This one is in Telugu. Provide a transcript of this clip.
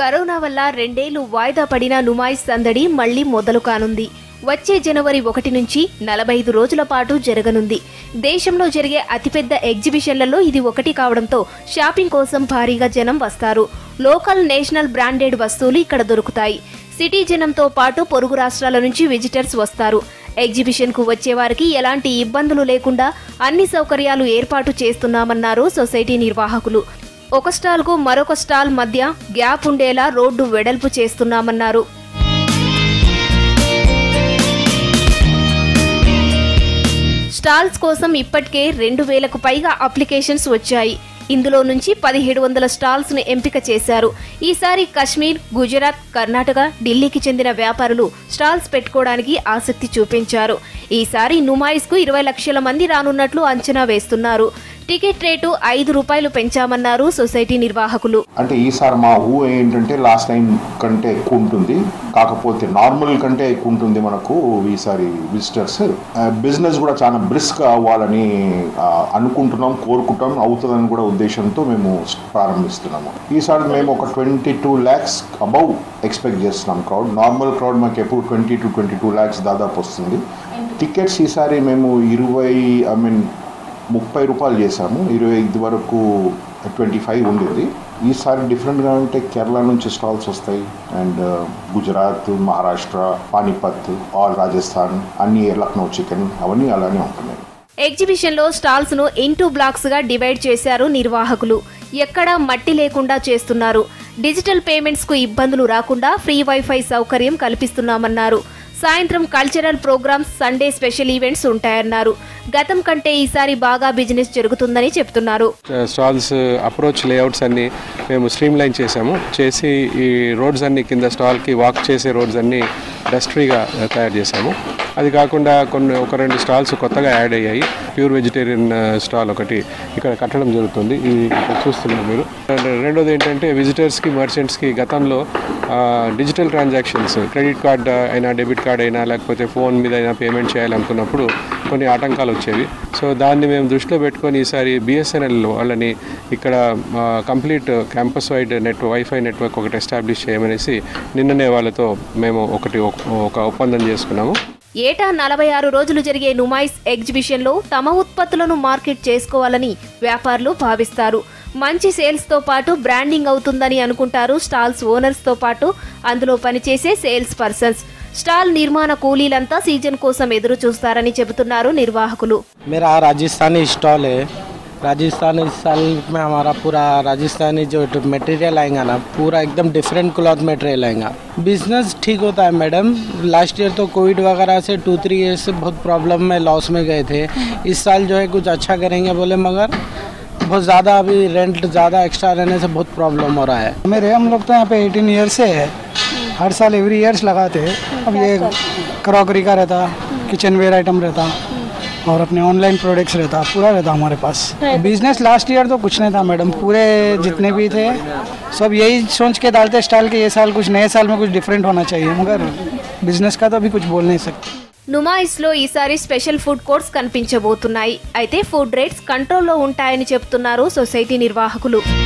కరోనా వల్ల రెండేళ్లు వాయిదా పడిన నుమాయిస్ సందడి మళ్లీ మొదలు కానుంది వచ్చే జనవరి ఒకటి నుంచి నలభై ఐదు రోజుల పాటు జరగనుంది దేశంలో జరిగే అతిపెద్ద ఎగ్జిబిషన్లలో ఇది ఒకటి కావడంతో షాపింగ్ కోసం భారీగా జనం వస్తారు లోకల్ నేషనల్ బ్రాండెడ్ వస్తువులు ఇక్కడ దొరుకుతాయి సిటీ జనంతో పాటు పొరుగు రాష్ట్రాల నుంచి విజిటర్స్ వస్తారు ఎగ్జిబిషన్ కు వచ్చే వారికి ఎలాంటి ఇబ్బందులు లేకుండా అన్ని సౌకర్యాలు ఏర్పాటు చేస్తున్నామన్నారు సొసైటీ నిర్వాహకులు ఒక స్టాల్ కు మరొక స్టాల్ మధ్య గ్యాప్ ఉండేలా రోడ్డు వెడల్పు చేస్తున్నామన్నారు స్టాల్స్ కోసం ఇప్పటికే రెండు వేలకు పైగా అప్లికేషన్స్ వచ్చాయి ఇందులో నుంచి పదిహేడు వందల స్టాల్స్ ను ఎంపిక చేశారు ఈసారి కశ్మీర్ గుజరాత్ కర్ణాటక ఢిల్లీకి చెందిన వ్యాపారులు స్టాల్స్ పెట్టుకోవడానికి ఆసక్తి చూపించారు ఈసారి నుమాయిస్ కు ఇరవై లక్షల మంది రానున్నట్లు అంచనా వేస్తున్నారు టికెట్ రేటు ఐదు రూపాయలు పెంచామన్నారు సొసైటీ నిర్వాహకులు అంటే ఈసారి మా ఊ ఏంటంటే లాస్ట్ టైం కంటే ఎక్కువ ఉంటుంది కాకపోతే నార్మల్ కంటే ఎక్కువ ఉంటుంది మనకు ఈసారి విజిటర్స్ బిజినెస్ కూడా చాలా బ్రిస్క్ అవ్వాలని ఆ, అనుకుంటున్నాం కోరుకుంటాం అవుతుందని కూడా ఉద్దేశంతో మేము ప్రారంభిస్తున్నాము ఈసారి మేము ఒక twenty two lakhs above expect చేస్తున్నాం క్రౌడ్ నార్మల్ క్రౌడ్ మాకు ఎప్పుడు twenty two twenty two lakhs దాదాపు వస్తుంది టికెట్స్ ఈసారి మేము ఇరవై ఐ మీన్ ముప్పై రూపాయలు చేశాము ఇరవై ఇది వరకు ట్వంటీ ఫైవ్ ఉండేది ఈసారి డిఫరెంట్గా అంటే కేరళ నుంచి స్టాల్స్ వస్తాయి అండ్ గుజరాత్ మహారాష్ట్ర పానీపత్ ఆల్ రాజస్థాన్ అన్ని లక్నో చికెన్ అవన్నీ అలానే ఉంటున్నాయి ఎగ్జిబిషన్లో స్టాల్స్ ను ఇంటూ బ్లాక్స్ గా డివైడ్ చేశారు నిర్వాహకులు ఎక్కడా మట్టి లేకుండా చేస్తున్నారు డిజిటల్ పేమెంట్స్ కు ఇబ్బందులు రాకుండా ఫ్రీ వైఫై సౌకర్యం కల్పిస్తున్నామన్నారు సాయంత్రం cultural programmes Sunday special events ఉంటాయన్నారు గతం కంటే ఈసారి బాగా బిజినెస్ జరుగుతుందని చెప్తున్నారు స్టాల్స్ అప్రోచ్ లేఅవుట్స్ అన్ని మేము స్ట్రీమ్ లైన్ చేసాము చేసి ఈ రోడ్స్ అన్ని కింద స్టాల్కి వాక్ చేసే రోడ్స్ అన్ని డస్ట్ ఫ్రీగా తయారు చేసాము అది కాకుండా కొన్ని ఒక రెండు స్టాల్స్ కొత్తగా యాడ్ అయ్యాయి ప్యూర్ వెజిటేరియన్ స్టాల్ ఒకటి ఇక్కడ కట్టడం జరుగుతుంది ఇది ఇక్కడ చూస్తున్నారు మీరు అండ్ రెండోది ఏంటంటే విజిటర్స్కి మర్చెంట్స్కి గతంలో డిజిటల్ ట్రాన్సాక్షన్స్ క్రెడిట్ కార్డ్ అయినా డెబిట్ కార్డ్ అయినా లేకపోతే ఫోన్ మీద అయినా పేమెంట్ చేయాలనుకున్నప్పుడు కొన్ని ఆటంకాలు వచ్చేవి సో దాన్ని మేము దృష్టిలో పెట్టుకొని ఈసారి బిఎస్ఎన్ఎల్ వాళ్ళని ఇక్కడ complete campus wide net wifi network ఒకటి ఎస్టాబ్లిష్ చేయమనేసి నిన్ననే వాళ్ళతో మేము ఒకటి ఒక- ఒక ఒప్పందం చేసుకున్నాము ఏటా నలభై ఆరు రోజులు జరిగే నుమాయిస్ ఎగ్జిబిషన్లో తమ ఉత్పత్తులను మార్కెట్ చేసుకోవాలని వ్యాపారులు భావిస్తారు మంచి సేల్స్ తో పాటు బ్రాండింగ్ అవుతుందని అనుకుంటారు స్టాల్స్ ఓనర్స్ తో పాటు అందులో పనిచేసే సేల్స్ పర్సన్స్ స్టాల్ నిర్మాణ కూలీలంతా సీజన్ కోసం ఎదురు చూస్తారని చెబుతున్నారు నిర్వాహకులు मेरा राजस्थानी स्टॉल है राजस्थान इस साल में हमारा पूरा राजस्थानी जो मटेरियल आएगा ना पूरा एकदम डिफरेंट क्लॉथ मटेरियल आएगा बिजनेस ठीक होता है मैडम लास्ट ईयर तो कोविड वगैरह से टू थ्री ईयर से बहुत प्रॉब्लम में लॉस में गए थे इस साल जो है कुछ अच्छा करेंगे बोले मगर बहुत ज़्यादा अभी रेंट ज़्यादा एक्स्ट्रा रहने से बहुत प्रॉब्लम हो रहा है मेरे हम लोग तो यहाँ पे 18 ईयर से है हर साल एवरी ईयर्स लगाते हैं अब ये क्रॉकरी का रहता किचन वेयर आइटम रहता और अपने ऑनलाइन प्रोडक्ट्स रहता पूरा रहता हमारे पास बिजनेस लास्ट ईयर तो कुछ नहीं था मैडम पूरे जितने भी थे सब यही सोच के डालते स्टाइल के ये साल कुछ नए साल में कुछ डिफरेंट होना चाहिए मगर बिजनेस का तो अभी कुछ बोल नहीं सकते నుమాయిస్ లో ఈసారి స్పెషల్ ఫుడ్ కోర్ట్స్ కనిపించబోతున్నాయి అయితే ఫుడ్ రేట్స్ కంట్రోల్లో ఉంటాయని చెబుతున్నారు సొసైటీ నిర్వాహకులు